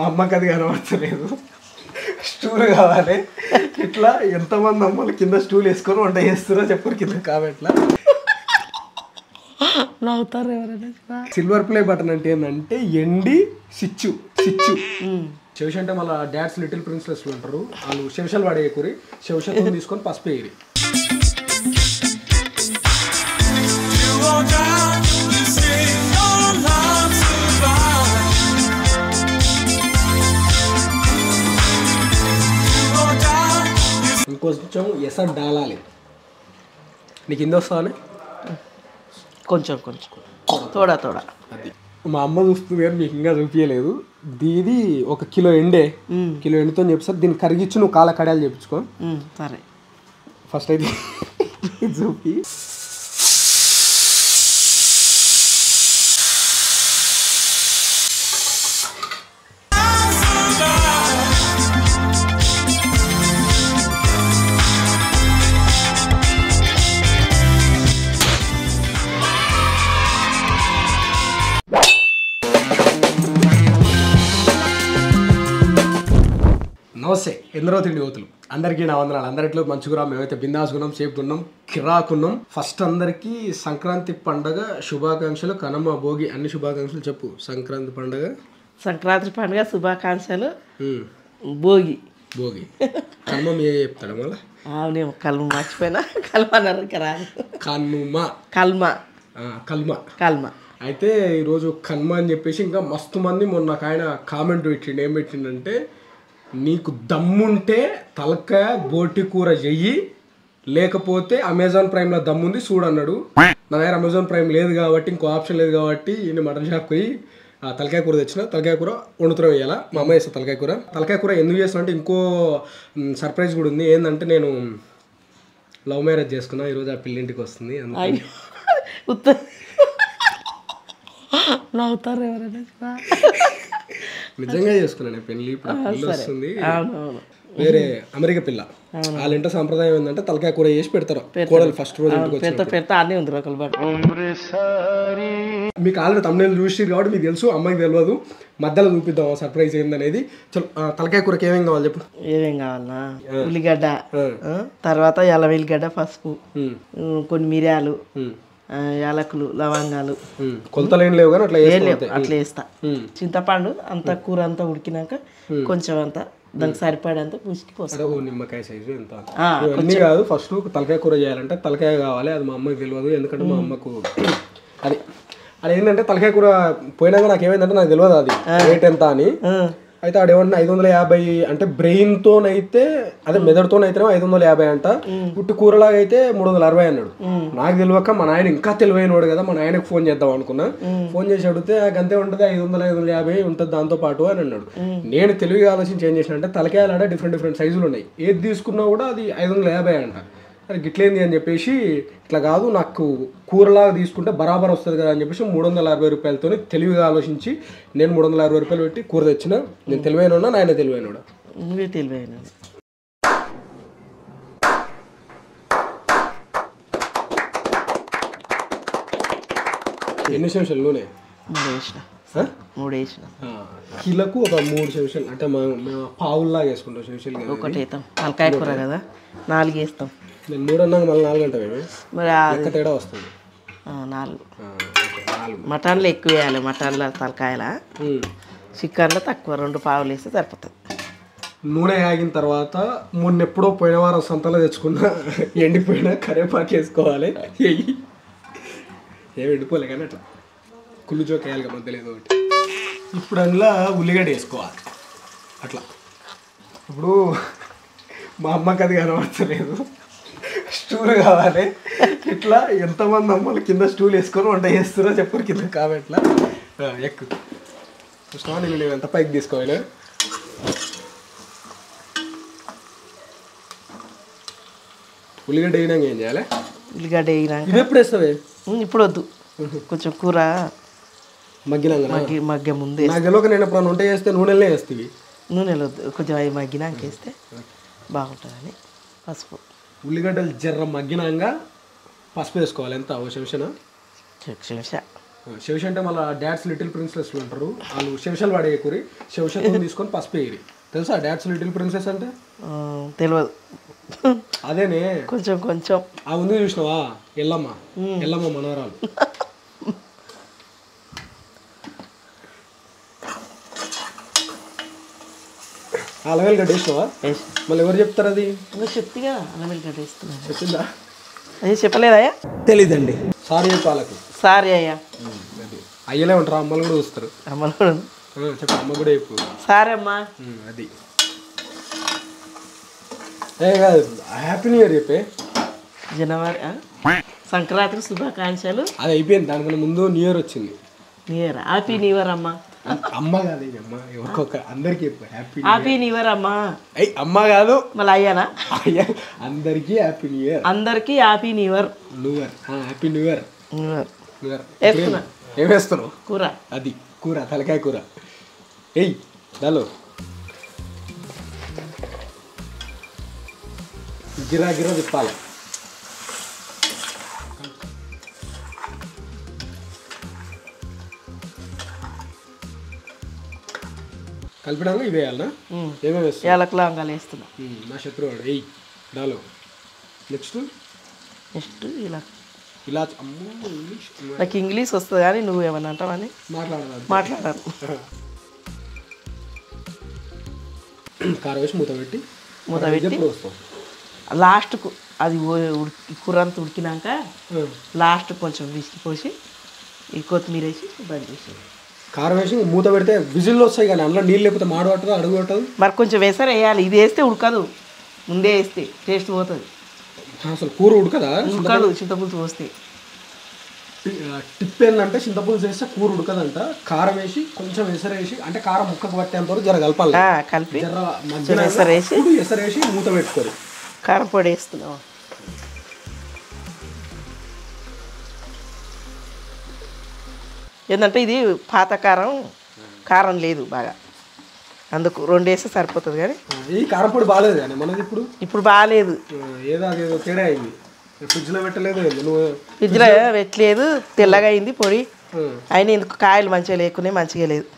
అమ్మకి అది కనబడతలేదు స్టూల్ కావాలి ఇట్లా ఎంతమంది అమ్మలు కింద స్టూల్ వేసుకొని వంట చేస్తారో చెప్పరు కింద కామెంట్లా నవ్వుతారు ఎవరైనా సిల్వర్ ప్లే బటన్ అంటే ఏంటంటే ఎండి సిచ్చు సిచ్చు శివశ అంటే మళ్ళీ డాడ్స్ లిటిల్ ప్రిన్సెస్ ఉంటారు వాళ్ళు శివశాలు వాడేయకూరి శివశతో తీసుకొని పసుపు వేయరి ఇంకొంచెం ఎసర్ డాలాలి నీకు ఇంది వస్తావని కొంచెం కొంచెం తోడా తోడా అది మా అమ్మ చూస్తుంది కానీ మీకు ఇంకా చూపించలేదు దీది ఒక కిలో ఎండే కిలో ఎండుతో చెప్పి దీన్ని కరిగించి నువ్వు కాల కడాలు చేపించుకో ఉమ్, సరే ఫస్ట్ అయితే ఇది చూపి నమస్తే ఎందరో తిండి యువతులు అందరికీ నా వందనాలు అందరిట్లో మంచిగురా మేమైతే బిందాస్ గున్నాం సేపు ఉన్నాం కిరాకున్నాం ఫస్ట్ అందరికీ సంక్రాంతి పండగ శుభాకాంక్షలు కనమ భోగి అన్ని శుభాకాంక్షలు చెప్పు సంక్రాంతి పండగ సంక్రాంతి పండుగ శుభాకాంక్షలు ఉమ్, భోగి భోగి కనుమ ఏ చెప్తాడు మళ్ళా అవునేమో కల్మ మర్చిపోయినా కల్మ అన్నారు ఇంకా రాదు కనుమ కల్మ ఆ, కల్మ కల్మ అయితే ఈరోజు కన్మ అని చెప్పేసి ఇంకా మస్తు మంది మొన్న ఒక ఆయన కామెంట్ పెట్టిండు ఏం పెట్టిండంటే నీకు దమ్ముంటే తలకాయ బోటి కూర చెయ్యి లేకపోతే అమెజాన్ ప్రైమ్లో దమ్ముంది చూడన్నాడు నా దగ్గర అమెజాన్ ప్రైమ్ లేదు కాబట్టి ఇంకో ఆప్షన్ లేదు కాబట్టి ఈయన మటన్ షాప్కి పోయి ఆ తలకాయ కూర తెచ్చిన తలకాయ కూర వండుతున్నా వేయాలా మా అమ్మ చేస్తా తలకాయ కూర తలకాయ కూర ఎందుకు చేస్తున్నా అంటే ఇంకో సర్ప్రైజ్ కూడా ఉంది ఏంటంటే నేను లవ్ మ్యారేజ్ చేసుకున్నా ఈరోజు ఆ పిల్లింటికి వస్తుంది అందుకని అయ్యో ఉత్త నవ్వుతారు ఎవరైనా నిజంగా చేసుకున్నాను పెళ్లి ఇప్పుడు ఆ పిల్ల వస్తుంది అవునవును వేరే అమెరికా పిల్ల వాళ్ళ ఇంట సాంప్రదాయం ఏంటంటే తలకాయ కూర చేసి పెడతారు కోడలు ఫస్ట్ రోజు ఇంటికి వచ్చి పెడతా పెడతా అన్నీ ఉంది ఒకళ్ళు బట్టి మీకు ఆల్రెడీ తమిళ చూసి కాబట్టి మీకు తెలుసు అమ్మాయికి తెలియదు మధ్యలో చూపిద్దాం సర్ప్రైజ్ ఏందనేది చలో ఆ, తలకాయ కూరకి ఏమేం కావాలి చెప్పు ఏమేం కావాలన్నా ఉల్లిగడ్డ ఆ, తర్వాత ఎల్ల వెల్లిగడ్డ పసుపు ఉమ్, ఉమ్, కొన్ని మిరియాలు ఉమ్, ఆ, యాలకులు లవంగాలు ఉమ్. కొలతలు ఏం లేవు కానీ అట్లా ఏం చేసుకోవాలి లేవు అట్లా వేస్తా ఉమ్. చింతపండు అంత కూర అంతా ఉడికినాక కొంచెం అంత దానికి సరిపడేంత పుష్టి పోస్తా అదే ఓ నిమ్మకాయ సైజు ఎంత ఆ, ఇవన్నీ కాదు ఫస్ట్ తలకాయ కూర చేయాలంటే తలకాయ కావాలి అది మా అమ్మకి తెలియదు ఎందుకంటే మా అమ్మకు అది అది ఏంటంటే తలకాయ కూర పోయినాక నాకు ఏమైందంటే నాకు తెలియదు అది రేట్ ఎంత అని ఆ, అయితే ఆడేమన్నా ఐదు వందల యాభై అంటే బ్రెయిన్ తోనైతే అదే మెదడుతోనైతేనేమో ఐదు వందల యాభై అంట పుట్టి కూరలాగా అయితే మూడు వందల అరవై అన్నాడు నాకు తెలియక మా నాయన ఇంకా తెలివైనవాడు కదా మా నాయనకు ఫోన్ చేద్దాం అనుకున్నా ఫోన్ చేసి అడిగితే "ఆ, గంతే ఉంటుంది ఐదు వందల ఐదు వందల యాభై ఉంటుంది దాంతో పాటు అని అన్నాడు నేను తెలివిగా ఆలోచించి ఏం చేసిన అంటే తలకాయలు ఆడ డిఫరెంట్ డిఫరెంట్ సైజులు ఉన్నాయి ఏది తీసుకున్నా కూడా అది ఐదు వందల యాభై అంట అరే గిట్లేంది అని చెప్పేసి ఇట్లా కాదు నాకు కూరలాగా తీసుకుంటే బరాబర్ వస్తుంది కదా అని చెప్పేసి మూడు వందల అరవై రూపాయలతో తెలివిగా ఆలోచించి నేను మూడు వందల అరవై రూపాయలు పెట్టి కూర తెచ్చిన నేను తెలివైన నాయన తెలివైన నువ్వే తెలివైన ఎన్ని నిమిషాలు నూనె మూడు వేసిన ఆ? మూడు వేసిన ఆ, కిలోకు ఒక మూడు నిమిషాలు అంటే మా మేము పావుల్లాగా వేసుకుంటాం నిమిషాలు కదా ఒకటి వేస్తాం తలకాయ కూర కదా నాలుగు వేస్తాం నేను మూడు అన్నాక మళ్ళీ నాలుగు గంటలు మరి ఆ- లెక్క తేడా వస్తుంది ఆ, నాలుగు ఆ, ఓకే, నాలుగు మటన్లో ఎక్కువ వేయాలి మటన్లో తలకాయల ఉమ్. చికెన్లో తక్కువ రెండు పావులు వేస్తే సరిపోతుంది నూనె ఆగిన తర్వాత మొన్న ఎప్పుడో పోయిన వారం సంతలో తెచ్చుకున్న ఎండిపోయిన కరేపాకు వేసుకోవాలి ఎయ్యి ఏమి ఎండిపోలే కానీ అట్లా కుళ్ళు జోక్ వేయాలి కదా మధ్యలో ఏదో ఒకటి ఇప్పుడు అందులో ఉల్లిగడ్డ వేసుకోవాలి అట్లా ఇప్పుడు మా అమ్మకి అది కనబడతలేదు స్టూల్ కావాలి ఇట్లా ఎంతమంది అమ్మలు కింద స్టూల్ వేసుకొని వంట చేస్తారో చెప్పరు కింద కామెంట్లా ఆ, ఎక్కు చూసినావా నేను నేను ఎంత పైకి తీసుకోవాలి ఉల్లిగడ్డ వేయడానికి ఏం చేయాలి ఉల్లిగడ్డ వేగినాక ఇది ఎప్పుడు వేస్తావే ఉమ్, ఇప్పుడు వద్దు కొంచెం కూర మగ్గినాక మగ్గి మగ్గ ముందే నాకు తెలియక నేను ఎప్పుడన్నా వంట చేస్తే నూనెలనే వేస్తుంది నూనెలో వద్దు కొంచెం అవి మగ్గినాక వేస్తే బాగుంటుందని పసుపు ఉల్లిగడ్డలు జర్ర మగ్గినాక పసుపు వేసుకోవాలి ఎంత ఓ చెంచానా చెంచ శివశ అంటే మళ్ళీ డాడ్స్ లిటిల్ ప్రిన్సెస్లు ఉంటారు వాళ్ళు శివశలు వాడేయకూరి శివశతో తీసుకొని పసుపు వేయరి తెలుసా డాడ్స్ లిటిల్ ప్రిన్సెస్ అంటే ఆ, తెలియదు అదేనే కొంచెం కొంచెం ఆ ఉంది చూసినావా ఎల్లమ్మ ఎల్లమ్మ మనవరాలు ఆ లెవెల్ కట్టేసినావా వేసి మళ్ళీ ఎవరు చెప్తారు అది ఇంకా చెప్తిగా అల్లం వెల్లిగడ్డ వేస్తున్నాను చెప్పిందా అదే చెప్పలేదయ్యా తెలీదండి సారీ చెప్పాలకు సారీ అయ్యా అది అయ్యలే ఉంటారు అమ్మలు కూడా చూస్తారు అమ్మలు కూడా ఆ, చెప్పు అమ్మ కూడా చెప్పు సారీ అమ్మా ఉమ్, అది ఏ కాదు హ్యాపీ న్యూ ఇయర్ చెప్పే జనవరి ఆ? సంక్రాంతికి శుభాకాంక్షలు అది అయిపోయింది దానికన్నా ముందు న్యూ ఇయర్ వచ్చింది new year happy new year అమ్మా అ- అమ్మ కాదు ఇది అమ్మ ఎవరికొక అందరికి చెప్పు హ్యాపీ హ్యాపీ న్యూ ఇయర్ అమ్మా అయ్యి అమ్మ కాదు మళ్ళీ అయ్యానా అయ్యా అందరికీ హ్యాపీ న్యూ ఇయర్ అందరికీ happy new year new year happy new year new year new year వేస్తున్నా. ఏం వేస్తున్నావు కూర అది కూర తలకాయ కూర ఏయ్ దాలో గిరా గిరా తిప్పాలి కలిపినాక ఇవి వేయాలనా ఉమ్. ఏమేమి వేస్తా యాలకు లవంగాలు వేస్తున్నా నా శత్రువాడు ఏయ్ దాలో నెక్స్ట్ నెక్స్ట్ ఇలా ఇలా అమ్మో ఇంగ్లీష్ నాకు ఇంగ్లీష్ వస్తుంది కానీ నువ్వు ఏమన్నా అంటావని మాట్లాడదాం మాట్లాడాను కారం వేసి మూత పెట్టి మూత ఇది పెట్టి ఎప్పుడు వస్తాం లాస్ట్కు అది ఉ- ఉడికి కూర అంతా ఉడికినాక ఆ. లాస్ట్ కొంచెం విసికి పోసి ఈ కొత్తిమీర వేసి బంద్ చేసి కారం వేసి మూత పెడితే విజిల్లో వస్తాయి కానీ అందులో నీళ్ళు లేకపోతే మాడు పట్టదు అడుగు పట్టదు మరి కొంచెం వేసారు వేయాలి ఇది వేస్తే ఉడకదు ముందే వేస్తే టేస్ట్ పోతుంది అసలు కూర ఉడకదా ఉడకదు చింతపులుసు పోస్తే టి- ఆ, టిప్ ఏంటంటే చింతపులుసు వేస్తే కూర ఉడకదంట కారం వేసి కొంచెం ఎసరు వేసి అంటే కారం ముక్కకు పట్టేంత వరకు జర కలపాలి ఆ, కలిపి జర కొంచెం ఎసరు వేసి మధ్య ఎసరు వేసి మూత పెట్టుకోరు కారం పొడి వేస్తున్నాం ఏంటంటే ఇది పాత కారం కారం లేదు బాగా అందుకు రెండు వేస్తే సరిపోతుంది కానీ ఈ కారం పొడి బాగాలేదు కానీ మనది ఇప్పుడు ఇప్పుడు బాగాలేదు ఆ, ఏదో అదేదో తేడా అయింది ఫ్రిడ్జ్లో పెట్టలేదు ఏంది? నువ్వు ఫ్రిడ్జ్లో పెట్టలేదు తెల్లగా అయింది పొడి ఆ, అయినా ఇందుకు కాయలు మంచిగా లేకున్నాయి మంచిగా లేదు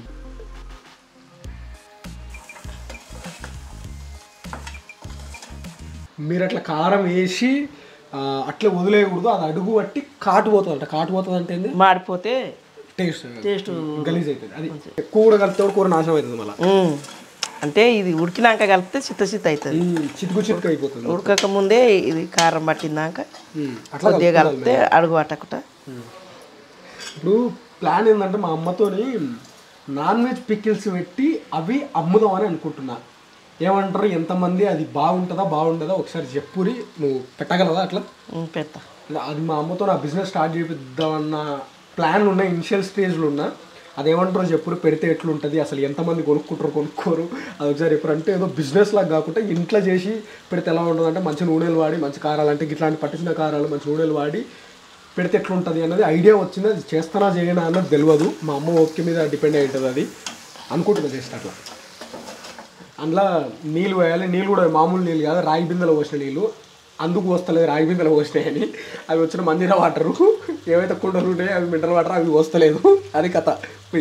మీరు అట్లా కారం వేసి ఆ, అట్లా వదిలేయకూడదు అది అడుగు పట్టి కాటు పోతుంది అంట కాటు పోతుంది అంటే ఏంది మాడిపోతే టేస్ట్ టేస్ట్ గలీజ్ అవుతుంది అది ఎక్కువ కూడా కలిపితే కూడా కూర నాశనం అవుతుంది మళ్ళీ ఉమ్. అంటే ఇది ఉడికినాక కలిపితే చిత్త చిత్త అవుతుంది చితుకు చితుకు అయిపోతుంది ఉడకక ముందే ఇది కారం పట్టినాక ఉమ్, అట్లా కొద్దిగా కలుపుకోవాలి కలిపితే అడుగు పట్టకుండా ఇప్పుడు ప్లాన్ ఏంటంటే మా అమ్మతోని నాన్ వెజ్ పికిల్స్ పెట్టి అవి అమ్ముదామని అనుకుంటున్నా ఏమంటారు ఎంతమంది అది బాగుంటుందా బాగుంటుందా ఒకసారి చెప్పురి నువ్వు పెట్టగలవా అట్లా ఉమ్, పెడతా అది మా అమ్మతో నా బిజినెస్ స్టార్ట్ చేపిద్దామన్న ప్లాన్లు ఉన్నాయి ఇనిషియల్ స్టేజ్లో ఉన్నా అదేమంటారో చెప్పురు పెడితే ఎట్లుంటుంది అసలు ఎంతమంది కొనుక్కుంటారు కొనుక్కోరు అది ఒకసారి ఎప్పుడు అంటే ఏదో బిజినెస్ లాగా కాకుండా ఇంట్లో చేసి పెడితే ఎలా ఉంటుంది అంటే మంచి నూనెలు వాడి మంచి కారాలు అంటే ఇట్లాంటి పట్టించిన కారాలు మంచి నూనెలు వాడి పెడితే ఎట్లుంటుంది అన్నది ఐడియా వచ్చింది అది చేస్తానా చేయనా అన్నది తెలియదు మా అమ్మ ఓపిక మీద డిపెండ్ అయి ఉంటుంది అది అనుకుంటున్నా చేస్తే అట్లా అందులో నీళ్ళు పోయాలి నీళ్ళు కూడా మామూలు నీళ్ళు కాదు రాగి బిందెలో పోసిన నీళ్ళు అందుకు వస్తలేదు రాగి బిందెలో పోసినాయని అవి వచ్చిన మందిర వాటరు ఏవైతే కుండలు ఉన్నాయో అవి మినరల్ వాటర్ అవి వస్తలేదు అది కథ పోయి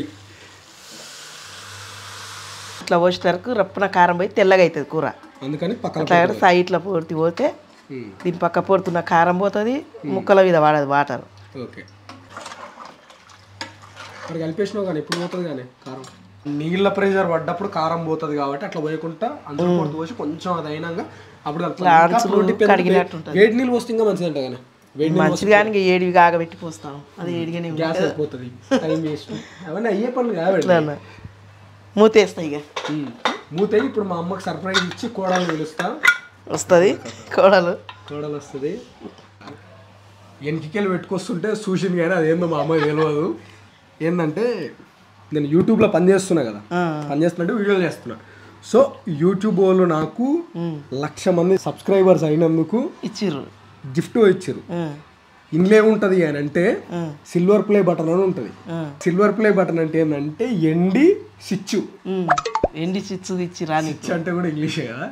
ఇట్లా పోసే వరకు రప్పున కారం పోయి తెల్లగా అవుతుంది కూర అందుకని పక్కన అట్లా సైడ్లో పూర్తి పోతే ఉమ్, దీని పక్క పొడుతున్న కారం పోతుంది ముక్కల మీద వాడదు వాటర్ ఓకే మరి కలిపేసినావు కానీ ఎప్పుడు పోతుంది కానీ కారం నీళ్ళ ప్రెషర్ పడ్డప్పుడు కారం పోతుంది కాబట్టి అట్లా పోయకుండా అందులో పొడి పోసి కొంచెం అది అయినాక అప్పుడు కలుపుతాం. ఇంకా అంచులు ప్రోటీన్ పెరిగితే కడిగినట్టు ఉంటుంది. వేడి నీళ్ళు పోస్తే ఇంకా మంచిదంట కానీ వేడి నీళ్ళు మంచిది కానీ ఇంక ఏడివి కాగబెట్టి పోస్తాం అది ఏడిగానే ఉంటుంది. గ్యాస్ అయిపోతుంది టైం వేస్ట్ అవన్నీ అయ్యే పనులు కావండి ఇట్లా అన్న. మూతేస్తాయి ఇక ఉమ్. మూత ఇప్పుడు మా అమ్మకి సర్ప్రైజ్ ఇచ్చి కోడలు పిలుస్తా వస్తుంది కోడలు కోడలు వస్తుంది వెనకికెళ్ళి పెట్టుకొస్తుంటే చూసింది కానీ అదేందో మా అమ్మకి తెలియదు ఏంటంటే నేను యూట్యూబ్లో పని చేస్తున్నా కదా ఆ. పని చేస్తున్నట్టు వీడియోలు చేస్తున్నా సో యూట్యూబ్ వాళ్ళు నాకు లక్ష మంది సబ్స్క్రైబర్స్ అయినందుకు ఇచ్చిర్రు గిఫ్ట్ ఇచ్చారు ఆ, ఇందులో ఉంటుంది అని అంటే ఆ, సిల్వర్ ప్లే బటన్ అని ఉంటుంది ఆ. సిల్వర్ ప్లే బటన్ అంటే ఏంటంటే ఎండి సిచ్చు ఉమ్. ఎండి చిచ్చు ఇచ్చి రాని సిచ్చు అంటే కూడా ఇంగ్లీషే కదా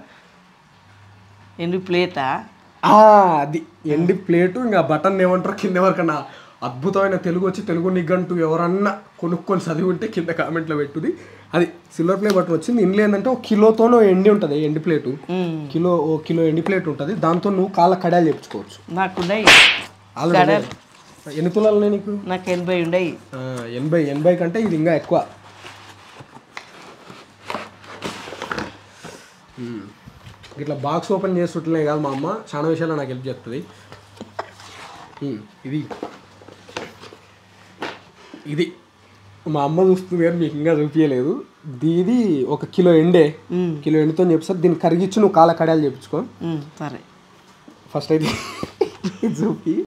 ఎండి ప్లేటా ఆ, అది ఎండి ప్లేటు ఇంకా బటన్ ఏమంటారు కింద వరకన్నా అద్భుతమైన తెలుగు వచ్చి తెలుగు నిఘంటూ ఎవరన్నా కొనుక్కొని చదివి ఉంటే కింద కామెంట్లో పెట్టుది అది సిల్వర్ ప్లే బటన్ వచ్చింది ఇందులో ఏంటంటే ఒక కిలోతోనో ఎండి ఉంటుంది ఎండి ప్లేటు కిలో ఓ కిలో ఎండి ప్లేట్ ఉంటుంది దాంతో నువ్వు కాళ్ళ కడాలు చెప్పుకోవచ్చు నాకు ఉన్నాయి ఆల్రెడీ ఎన్ని తులాలు ఉన్నాయి నీకు నాకు ఎనభై ఉండయి ఆ, ఎనభై ఎనభై కంటే ఇది ఇంకా ఎక్కువ మ్మ్. ఇట్లా బాక్స్ ఓపెన్ చేస్తుంటే కాదు మా అమ్మ చాలా విషయాలు నాకు హెల్ప్ చేస్తుంది మ్మ్. ఇది ఇది మా అమ్మ చూస్తుంది కానీ మీకు ఇంకా చూపించలేదు ఇది ఒక కిలో ఎండే కిలో ఎండుతో చెప్పి దీన్ని కరిగించి నువ్వు కాళ్ళ కడాలు చెప్పించుకో ఉమ్, సరే ఫస్ట్ అయితే ఇది చూపి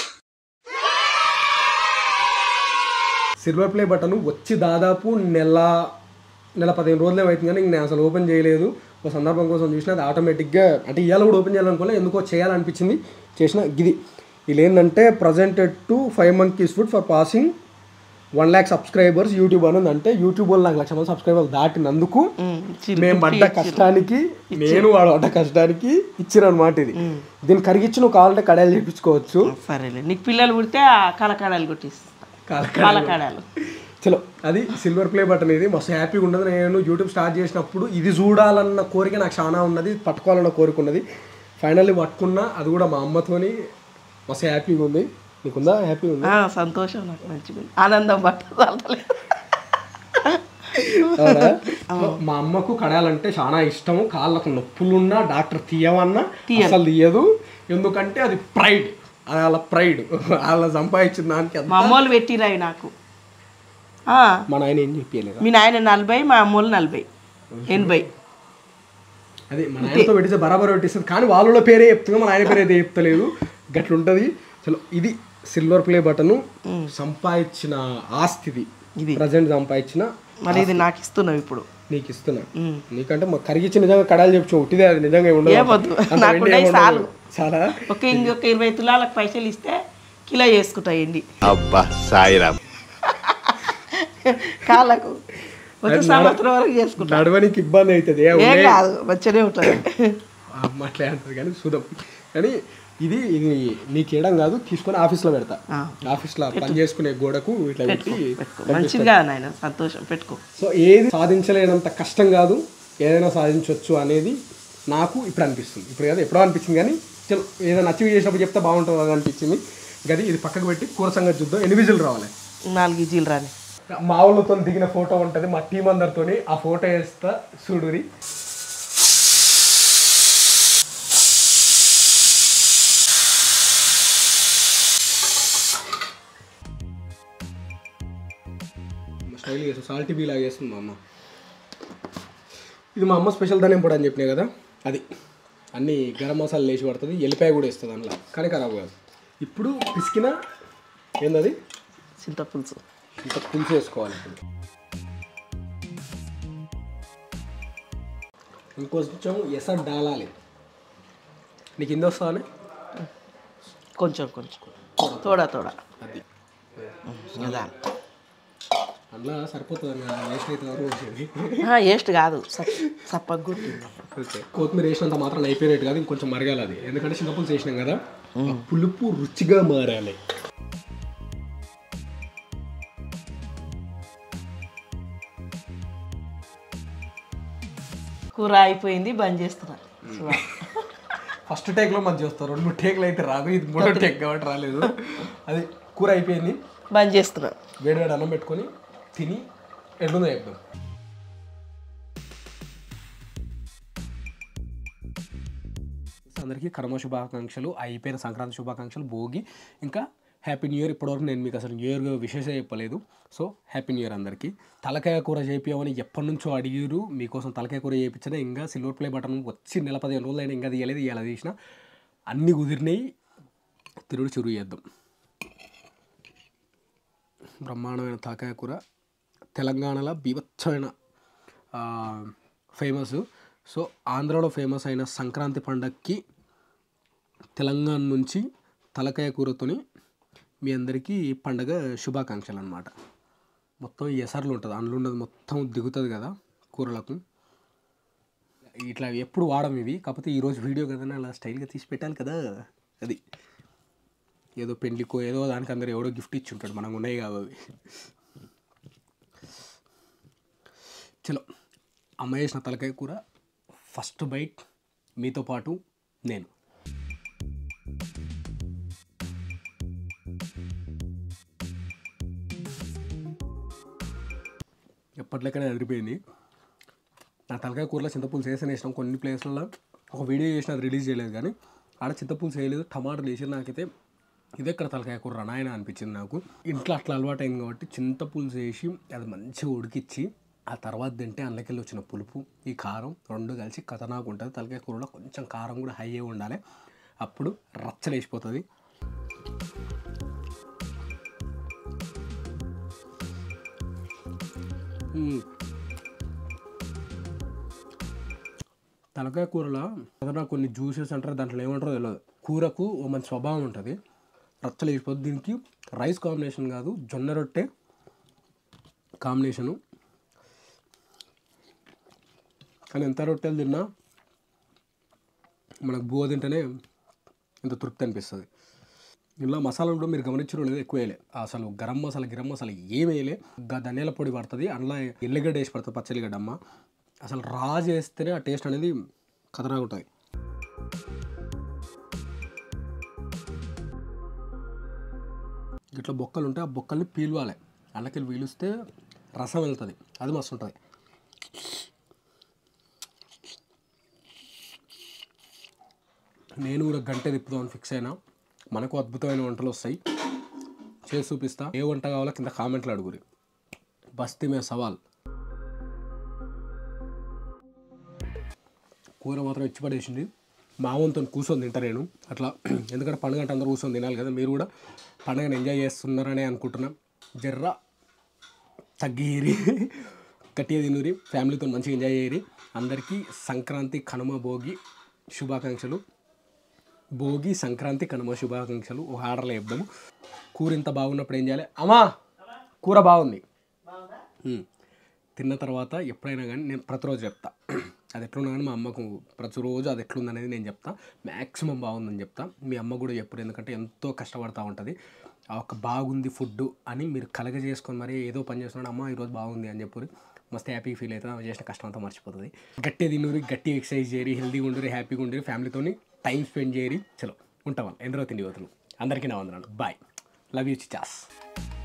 సిల్వర్ ప్లే బటన్ వచ్చి దాదాపు నెల నెల పదిహేను రోజులు అవుతుంది కానీ ఇంక నేను అసలు ఓపెన్ చేయలేదు ఒక సందర్భం కోసం చూసిన అది ఆటోమేటిక్గా అంటే ఇవాళ కూడా ఓపెన్ చేయాలనుకోలే ఎందుకో చేయాలనిపించింది చేసిన గిది వీళ్ళు ఏంటంటే presented to five months food for passing one lakh subscribers YouTube అని ఉంది అంటే యూట్యూబ్ వాళ్ళు నాకు లక్ష మంది సబ్స్క్రైబర్స్ దాటినందుకు ఉమ్, చిరు- మేము పడ్డ కష్టానికి నేను వాడు పడ్డ కష్టానికి ఇచ్చిరనమాట ఇది దీన్ని కరిగించి నువ్వు కావాలంటే కడాయిలు చేయించుకోవచ్చు సరేలే నీకు పిల్లలు పుడితే ఆ కలకాడాలు కొట్టిస్తా కలకాడాలు చలో అది సిల్వర్ ప్లే బటన్ ఇది మస్తు హ్యాపీగా ఉన్నది నేను యూట్యూబ్ స్టార్ట్ చేసినప్పుడు ఇది చూడాలన్న కోరిక నాకు చాలా ఉన్నది పట్టుకోవాలన్న కోరిక ఉన్నది ఫైనల్లీ పట్టుకున్నా అది కూడా మా అమ్మతోని మస్తు హ్యాపీగా ఉంది నీకుందా హ్యాపీ ఉంది ఆ, సంతోషం నాకు మంచిగా ఉంది. ఆనందం పట్టలేదు అవునా? సో మా అమ్మకు కడాలంటే చాలా ఇష్టము కాళ్ళకు నొప్పులున్నా డాక్టర్ తీయమన్నా అసలు తీయదు ఎందుకంటే అది ప్రైడ్ అది వాళ్ళ ప్రైడ్ వాళ్ళ సంపాదించిన దానికి అంత మా అమ్మోళ్ళు పెట్టిరాయి నాకు ఆ, మా నాయన ఏం చెప్పలేదు మీ నాయన నలభై మా అమ్మోళ్ళు నలభై ఎనభై అదే మన ఆయనతో పెట్టిస్తే బరాబర్ పెట్టిస్తుంది కానీ వాళ్ళ పేరే చెప్తుంది మన ఆయన పేరు అయితే చెప్తలేదు గట్లుంటది చలో ఇది సిల్వర్ ప్లే బటన్ సంపాదించిన ఆస్తిది ఇది. ప్రజెంట్ సంపాదించిన మరి ఇది నాకు ఇస్తున్నావు ఇప్పుడు నీకు ఇస్తున్నా ఉమ్. నీకంటే మా కరిగించి నిజంగా కడాలు చెప్పు ఉట్టిదే అది నిజంగా ఏమి ఉండదు ఏమొద్దు. అంత నాకు వెండి ఉన్నాయి ఏమి ఉండదు. చాలు. చాలా ఒక ఇంకొక ఇరవై తులాలకు పైసలు ఇస్తే కిలో చేసుకుంటా ఎండి అబ్బా సాయిరామ్ కాళ్ళకు వచ్చే సంవత్సరం వరకు చేసుకుంటా నడవనికి ఇబ్బంది అవుతుంది ఏ ఏం ఉండే- కాదు మంచిగానే ఉంటుంది అమ్మ అట్లే అంటది కానీ చూద్దాం కానీ ఇది ఇది నీకు ఇవ్వడం కాదు తీసుకొని ఆఫీస్లో పెడతా ఆ. ఆఫీస్లో పని చేసుకునే గోడకు ఇట్లా పెట్టి పెట్టుకో మంచిదిగా నాయన సంతోషం పెట్టుకో సో ఏది సాధించలేనంత కష్టం కాదు ఏదైనా సాధించవచ్చు అనేది నాకు ఇప్పుడు అనిపిస్తుంది ఇప్పుడు కాదు ఎప్పుడో అనిపించింది కానీ చలో ఏదైనా అచీవ్ చేసినప్పుడు చెప్తే బాగుంటుంది అని అనిపించింది గది ఇది పక్కకు పెట్టి కూర సంగతి చూద్దాం ఎన్ని విజులు రావాలి నాలుగు ఇజీలు రాని మా వాళ్ళతో దిగిన ఫోటో ఉంటుంది మా టీం అందరితోని ఆ ఫోటో వేస్తా చూడురి స్టైల్ చేస్తాం సాల్టీ బీ లాగా చేస్తుంది మా అమ్మ ఇది మా అమ్మ స్పెషల్ ధనియం పొడి అని చెప్పినా కదా అది అన్ని గరం మసాలా వేసి పడుతుంది ఎల్లిపాయ కూడా వేస్తుంది అందులో కానీ ఖరాబ్ కాదు ఇప్పుడు పిసికిన ఏందది చింతపులుసు ఇంత పులుసు వేసుకోవాలి ఇప్పుడు ఇంకొంచెం ఎసరు డాలాలి నీకు ఇంది వస్తావని కొంచెం కొంచెం తోడా తోడా అది అదా అందులో సరిపోతుంది అన్న వేస్ట్ అయితే వరకు వచ్చేది వేస్ట్ కాదు సప్పగా గుర్తుంది ఓకే కొత్తిమీర వేసినంత మాత్రం అయిపోయినట్టు కాదు ఇంకొంచెం మరగాలి అది ఎందుకంటే చింతపులుసు వేసినాం కదా ఆ పులుపు రుచిగా మారాలి కూర అయిపోయింది బంద్ చేస్తున్నా చూడ. ఫస్ట్ టేక్లో మంచి వస్తారు రెండు మూడు టేక్లు అయితే రాదు ఇది మూడో టేక్ కాబట్టి రాలేదు అది కూర అయిపోయింది బంద్ చేస్తున్నా వేడి వేడి అన్నం పెట్టుకొని తిని ఎట్లుందో చెప్దాం అందరికీ కర్మ శుభాకాంక్షలు అయిపోయిన సంక్రాంతి శుభాకాంక్షలు భోగి ఇంకా హ్యాపీ న్యూ ఇయర్ ఇప్పటివరకు నేను మీకు అసలు న్యూ ఇయర్ విశేషం చెప్పలేదు సో హ్యాపీ న్యూ ఇయర్ అందరికీ తలకాయ కూర చేపియమని ఎప్పటి నుంచో అడిగారు మీకోసం తలకాయ కూర చేయించిన ఇంకా సిల్వర్ ప్లే బటన్ వచ్చి నెల పదిహేను రోజులు అయినా ఇంకా తీయలేదు ఇలా తీసిన అన్నీ కుదిరినాయి తిరుడు చురుగు చేద్దాం బ్రహ్మాండమైన తాకాయ కూర తెలంగాణలో బీభత్సమైన ఫేమస్ సో ఆంధ్రాలో ఫేమస్ అయిన సంక్రాంతి పండగకి తెలంగాణ నుంచి తలకాయ కూరతోని మీ అందరికీ పండగ శుభాకాంక్షలు అనమాట మొత్తం ఎసర్లు ఉంటుంది అందులో ఉన్నది మొత్తం దిగుతుంది కదా కూరలకు ఇట్లా ఎప్పుడు వాడం ఇవి కాకపోతే ఈరోజు వీడియో కదా అలా స్టైల్గా తీసి పెట్టాలి కదా అది ఏదో పెళ్లికో ఏదో దానికి అందరు ఎవడో గిఫ్ట్ ఇచ్చి ఉంటాడు మనం ఉన్నాయి కాబట్టి చలో అమ్మ చేసిన తలకాయ కూర ఫస్ట్ బైట్ మీతో పాటు నేను ఎప్పట్లెక్కనే అదిరిపోయింది నా తలకాయ కూరలో చింతపులుసు వేసి వేసినాం కొన్ని ప్లేస్లలో ఒక వీడియో చేసిన అది రిలీజ్ చేయలేదు కానీ ఆడ చింతపులుసు వేయలేదు టమాటాలు వేసి నాకైతే ఇదే ఇక్కడ తలకాయ కూర నాయన అనిపించింది నాకు ఇంట్లో అట్లా అలవాటు అయింది కాబట్టి చింతపులుసు వేసి అది మంచిగా ఉడికిచ్చి ఆ తర్వాత తింటే అందులోకెళ్ళి వచ్చిన పులుపు ఈ కారం రెండు కలిసి కథనాకు ఉంటుంది తలకాయ కూరలో కొంచెం కారం కూడా హై అయి ఉండాలి అప్పుడు రచ్చలేసిపోతుంది మ్మ్. తలకాయ కూరలో ఏదైనా కొన్ని జ్యూసెస్ అంటారు దాంట్లో ఏమంటారో తెలియదు కూరకు ఓ మంచి స్వభావం ఉంటుంది రచ్చలు వేసిపోతుంది దీనికి రైస్ కాంబినేషన్ కాదు జొన్న రొట్టె కాంబినేషను కానీ ఎంత రొట్టెలు తిన్నా మనకు బువ్వ తింటేనే ఇంత తృప్తి అనిపిస్తుంది ఇందులో మసాలా కూడా మీరు గమనించడం లేదు ఎక్కువ వేయలే అసలు గరం మసాలా గిరం మసాలా ఏం వేయలే గా ధనియాల పొడి పడుతుంది అందులో ఎల్లిగడ్డ వేసి పడుతుంది పచ్చలిగడ్డ అమ్మ అసలు రా చేస్తేనే ఆ టేస్ట్ అనేది కథనాగా ఉంటుంది ఇట్లా బొక్కలు ఉంటే ఆ బొక్కల్ని పీలవాలి అందులోకి పీలిస్తే రసం వెళ్తుంది అది మస్తు ఉంటుంది నేను కూడా గంట తిప్పుదామని ఫిక్స్ అయినా మనకు అద్భుతమైన వంటలు వస్తాయి చేసి చూపిస్తా ఏ వంట కావాలో కింద కామెంట్లు అడుగురి బస్తీ మే సవాల్ కూర మాత్రం ఇచ్చి పడేసింది మావంతో కూర్చొని తింటా నేను అట్లా ఎందుకంటే పండుగ అంటే అందరూ కూర్చొని తినాలి కదా మీరు కూడా పండుగను ఎంజాయ్ చేస్తున్నారని అనుకుంటున్నా జర్ర తగ్గిరి గట్టిగా తినురి ఫ్యామిలీతో మంచిగా ఎంజాయ్ చేయరి అందరికీ సంక్రాంతి కనుమ భోగి శుభాకాంక్షలు భోగి సంక్రాంతి కనుమ శుభాకాంక్షలు ఒక ఆర్డర్లో చెప్దాము కూర ఇంత బాగున్నప్పుడు ఏం చేయాలి అమ్మా కూర బాగుంది ఉమ్. తిన్న తర్వాత ఎప్పుడైనా కానీ నేను ప్రతిరోజు చెప్తా అది ఎట్లున్నా కానీ మా అమ్మకు ప్రతిరోజు అది ఎట్లుందనేది నేను చెప్తా మ్యాక్సిమం బాగుందని చెప్తా మీ అమ్మ కూడా చెప్పరు ఎందుకంటే ఎంతో కష్టపడతా ఉంటుంది ఆ ఒక బాగుంది ఫుడ్ అని మీరు కలగజేసుకొని మరి ఏదో పని చేస్తున్నాడు అమ్మ ఈరోజు బాగుంది అని చెప్పి మస్తు హ్యాపీ ఫీల్ అవుతుంది ఆమె చేసిన కష్టం అంతా మర్చిపోతుంది గట్టి తిన్నూరి గట్టి ఎక్సర్సైజ్ చేయరి హెల్తీగా ఉండరు హ్యాపీగా ఉండరు ఫ్యామిలీతో టైం స్పెండ్ చేయరి చలో ఉంటాం ఎందరో తిండి పోతులు అందరికీ నా వందనాలు బాయ్ లవ్ యూ చిచాస్